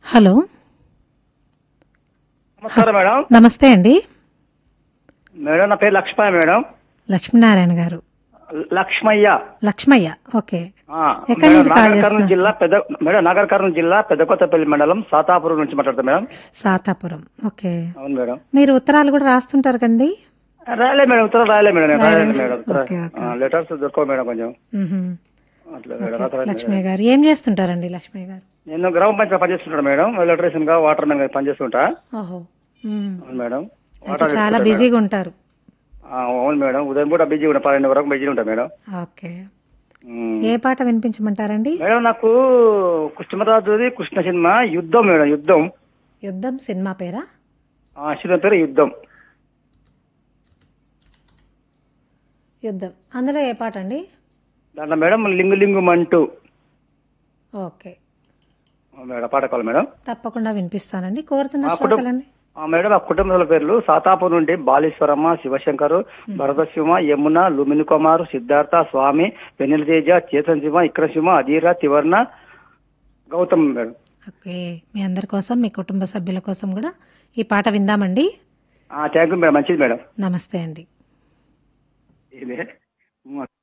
Hello నమస్కారం madam నమస్తే అండి మేడం నా పేరు లక్ష్మయ్య మేడం లక్ష్మీనారాయణ గారు లక్ష్మయ్య లక్ష్మయ్య ఓకే ఆ, ఎక్కడి మేడం, నుంచి కాల్ నాగర్ కర్నూలు చేస్తున్నారు? జిల్లా పెద్ద మేడం నాగర్ కర్నూలు జిల్లా పెద్దకొత్తపల్లి మండలం సాతాపురం నుంచి మాట్లాడతాం మేడం సాతాపురం ఓకే అవును మేడం మీరు ఉత్తరాలు కూడా రాస్తుంటారు కండి రాయలే మేడం ఉత్తరం రాయలే మేడం నేను రాయలేదు రాయలేదు. మేడం ఉత్తరం. Okay, okay. ఆ, లెటర్స్ దొరకవు మేడం కొంచెం మ్హూ. అట్లా మేడం రాత్రి లక్ష్మయ్య గారు ఏం చేస్తుంటారండి లక్ష్మయ్య గారు నేను గ్రామ పంచాయతీ పనిచేస్తుంటాను మేడం ఎలక్ట్రీషియన్ గా వాటర్ మ్యాన్ గా పనిచేస్తుంటా ఓహో మ్. అవును మేడం అయితే వాటర్ చాలా తీసుకుంటా బిజీగా ఉంటారు మేడం. ఆ, అవును మేడం ఉదయం కూడా బిజీ ఉంటా పన్నెండు వరకు బిజీ ఉంటా మేడం ఓకే ఉమ్. ఏ పాట వినిపించమంటారండి మేడం నాకు కృష్ణరాజుది కృష్ణ సినిమా యుద్ధం మేడం యుద్ధం యుద్ధం సినిమా పేరా ఆ సినిమా పేరు యుద్ధం యుద్ధం అందులో ఏ పాట అండి దాంట్లో మేడం లింగు లింగు మంటూ ఓకే ఆ, మేడం పాట కావాలి మేడం తప్పకుండా వినిపిస్తానండి కోరుతున్న ఆ కుటుంబ శ్రోతలండి ఆ, మేడం ఆ కుటుంబాల పేర్లు సాతాపూర్ నుండి బాలీశ్వరమ్మ శివశంకర్ భరతశివ యమున లుమిని కుమార్ సిద్ధార్థ స్వామి వెన్నెల తేజ చేతన్ శివ ఇక్ర శివ అధీర తివర్ణ గౌతమ్ మేడం ఓకే మీ అందరి కోసం మీ కుటుంబ సభ్యుల కోసం కూడా ఈ పాట విందామండి థ్యాంక్ యూ మేడం మంచిది మేడం నమస్తే అండి ఇదే